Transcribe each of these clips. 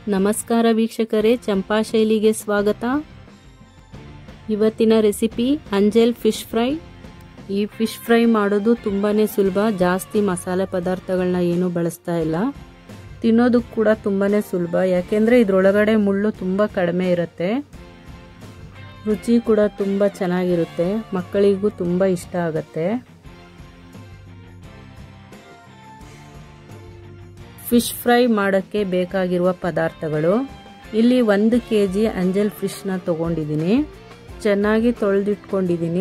ನಮಸ್ಕಾರ ವೀಕ್ಷಕರೇ ಚಂಪಾ ಶೈಲಿಗೆ ಸ್ವಾಗತ ಇವತ್ತಿನ ರೆಸಿಪಿ ಅಂಜೆಲ್ ಫಿಶ್ ಫ್ರೈ ಈ ಫಿಶ್ ಫ್ರೈ ಮಾಡೋದು ತುಂಬಾ ಸುಲಭ ಜಾಸ್ತಿ ಮಸಾಲೆ ಪದಾರ್ಥಗಳನ್ನ ಏನೂ ಬಳಸ್ತಾ ಇಲ್ಲ ತಿನ್ನೋದಕ್ಕೆ ಕೂಡ ತುಂಬಾ ಸುಲಭ ಯಾಕೆಂದರೆ ಇದರೊಳಗಡೆ ಮುಳ್ಳು ತುಂಬ ಕಡಿಮೆ ಇರುತ್ತೆ ರುಚಿ ಕೂಡ ತುಂಬ ಚೆನ್ನಾಗಿರುತ್ತೆ ಮಕ್ಕಳಿಗೂ ತುಂಬ ಇಷ್ಟ ಆಗುತ್ತೆ ಫಿಶ್ ಫ್ರೈ ಮಾಡೋಕ್ಕೆ ಬೇಕಾಗಿರುವ ಪದಾರ್ಥಗಳು ಇಲ್ಲಿ ಒಂದು ಕೆ ಜಿ ಅಂಜಲ್ ಫಿಶ್ನ ತೊಗೊಂಡಿದ್ದೀನಿ ಚೆನ್ನಾಗಿ ತೊಳೆದಿಟ್ಕೊಂಡಿದ್ದೀನಿ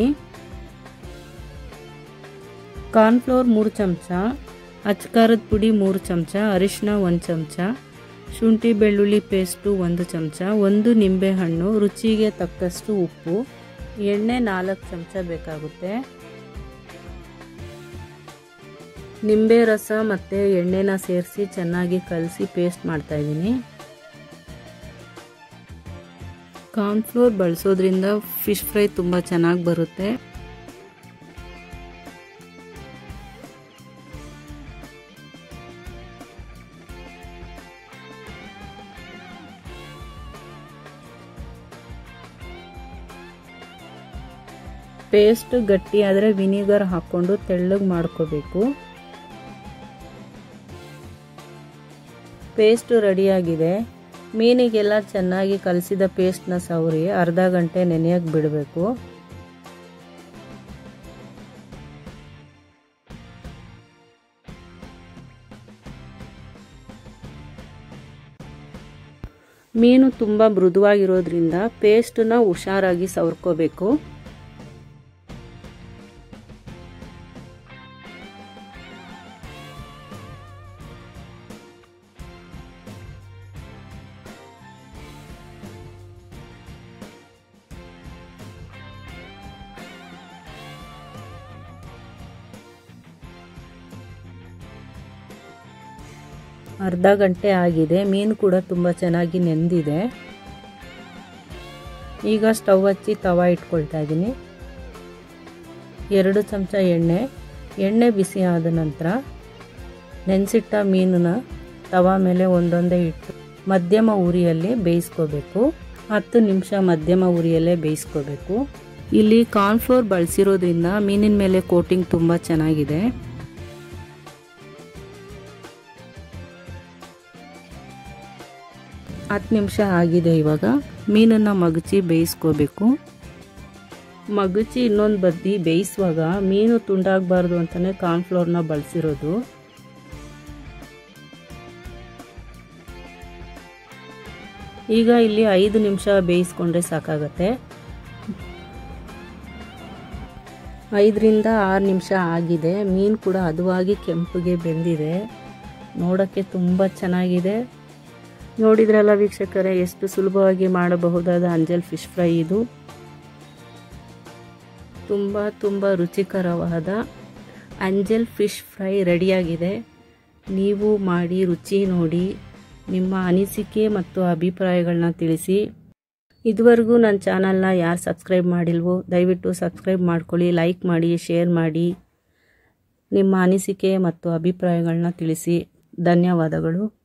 ಕಾರ್ನ್ಫ್ಲೋರ್ ಮೂರು ಚಮಚ ಅಚ್ಕಾರದ ಪುಡಿ ಮೂರು ಚಮಚ ಅರಿಶಿನ ಒಂದು ಚಮಚ ಶುಂಠಿ ಬೆಳ್ಳುಳ್ಳಿ ಪೇಸ್ಟು ಒಂದು ಚಮಚ ಒಂದು ನಿಂಬೆಹಣ್ಣು ರುಚಿಗೆ ತಕ್ಕಷ್ಟು ಉಪ್ಪು ಎಣ್ಣೆ ನಾಲ್ಕು ಚಮಚ ಬೇಕಾಗುತ್ತೆ ನಿಂಬೆ ರಸ ಮತ್ತು ಎಣ್ಣೆನ ಸೇರಿಸಿ ಚೆನ್ನಾಗಿ ಕಲಸಿ ಪೇಸ್ಟ್ ಮಾಡ್ತಾಯಿದ್ದೀನಿ ಕಾರ್ನ್ಫ್ಲೋರ್ ಬಳಸೋದ್ರಿಂದ ಫಿಶ್ ಫ್ರೈ ತುಂಬ ಚೆನ್ನಾಗಿ ಬರುತ್ತೆ ಪೇಸ್ಟ್ ಗಟ್ಟಿ ಆದರೆ ವಿನಿಗರ್ ಹಾಕ್ಕೊಂಡು ತೆಳ್ಳಗೆ ಮಾಡ್ಕೋಬೇಕು ಪೇಸ್ಟ್ ರೆಡಿಯಾಗಿದೆ ಮೀನಿಗೆಲ್ಲ ಚೆನ್ನಾಗಿ ಕಲಸಿದ ಪೇಸ್ಟ್ನ ಸವರಿ ಅರ್ಧ ಗಂಟೆ ನೆನೆಯಕ್ಕೆ ಬಿಡಬೇಕು ಮೀನು ತುಂಬ ಮೃದುವಾಗಿರೋದ್ರಿಂದ ಪೇಸ್ಟನ್ನ ಹುಷಾರಾಗಿ ಸವರ್ಕೋಬೇಕು ಅರ್ಧ ಗಂಟೆ ಆಗಿದೆ ಮೀನು ಕೂಡ ತುಂಬ ಚೆನ್ನಾಗಿ ನೆಂದಿದೆ ಈಗ ಸ್ಟವ್ ಹಚ್ಚಿ ತವ ಇಟ್ಕೊಳ್ತಾ ಇದ್ದೀನಿ ಎರಡು ಚಮಚ ಎಣ್ಣೆ ಎಣ್ಣೆ ಬಿಸಿ ಆದ ನಂತರ ನೆನೆಸಿಟ್ಟ ಮೀನನ್ನ ತವ ಮೇಲೆ ಒಂದೊಂದೇ ಇಟ್ಟು ಮಧ್ಯಮ ಉರಿಯಲ್ಲಿ ಬೇಯಿಸ್ಕೋಬೇಕು ಹತ್ತು ನಿಮಿಷ ಮಧ್ಯಮ ಉರಿಯಲ್ಲೇ ಬೇಯಿಸ್ಕೋಬೇಕು ಇಲ್ಲಿ ಕಾರ್ನ್ಫ್ಲೋರ್ ಬಳಸಿರೋದ್ರಿಂದ ಮೀನಿನ ಮೇಲೆ ಕೋಟಿಂಗ್ ತುಂಬ ಚೆನ್ನಾಗಿದೆ ಹತ್ತು ನಿಮಿಷ ಆಗಿದೆ ಇವಾಗ ಮೀನನ್ನು ಮಗಚಿ ಬೇಯಿಸ್ಕೋಬೇಕು ಮಗಚಿ ಇನ್ನೊಂದು ಬದ್ದಿ ಬೇಯಿಸುವಾಗ ಮೀನು ತುಂಡಾಗಬಾರ್ದು ಅಂತಲೇ ಕಾರ್ನ್ಫ್ಲೋರ್ನ ಬಳಸಿರೋದು ಈಗ ಇಲ್ಲಿ ಐದು ನಿಮಿಷ ಬೇಯಿಸ್ಕೊಂಡ್ರೆ ಸಾಕಾಗತ್ತೆ ಐದರಿಂದ ಆರು ನಿಮಿಷ ಆಗಿದೆ ಮೀನು ಕೂಡ ಹದವಾಗಿ ಕೆಂಪಗೆ ಬೆಂದಿದೆ ನೋಡೋಕ್ಕೆ ತುಂಬ ಚೆನ್ನಾಗಿದೆ ನೋಡಿದ್ರಲ್ಲ ವೀಕ್ಷಕರೇ ಎಷ್ಟು ಸುಲಭವಾಗಿ ಮಾಡಬಹುದಾದ ಅಂಜಲ್ ಫಿಶ್ ಫ್ರೈ ಇದು ತುಂಬ ತುಂಬ ರುಚಿಕರವಾದ ಅಂಜಲ್ ಫಿಶ್ ಫ್ರೈ ರೆಡಿಯಾಗಿದೆ ನೀವು ಮಾಡಿ ರುಚಿ ನೋಡಿ ನಿಮ್ಮ ಅನಿಸಿಕೆ ಮತ್ತು ಅಭಿಪ್ರಾಯಗಳನ್ನ ತಿಳಿಸಿ ಇದುವರೆಗೂ ನನ್ನ ಚಾನಲ್ನ ಯಾರು ಸಬ್ಸ್ಕ್ರೈಬ್ ಮಾಡಿಲ್ವೋ ದಯವಿಟ್ಟು ಸಬ್ಸ್ಕ್ರೈಬ್ ಮಾಡ್ಕೊಳ್ಳಿ ಲೈಕ್ ಮಾಡಿ ಶೇರ್ ಮಾಡಿ ನಿಮ್ಮ ಅನಿಸಿಕೆ ಮತ್ತು ಅಭಿಪ್ರಾಯಗಳನ್ನ ತಿಳಿಸಿ ಧನ್ಯವಾದಗಳು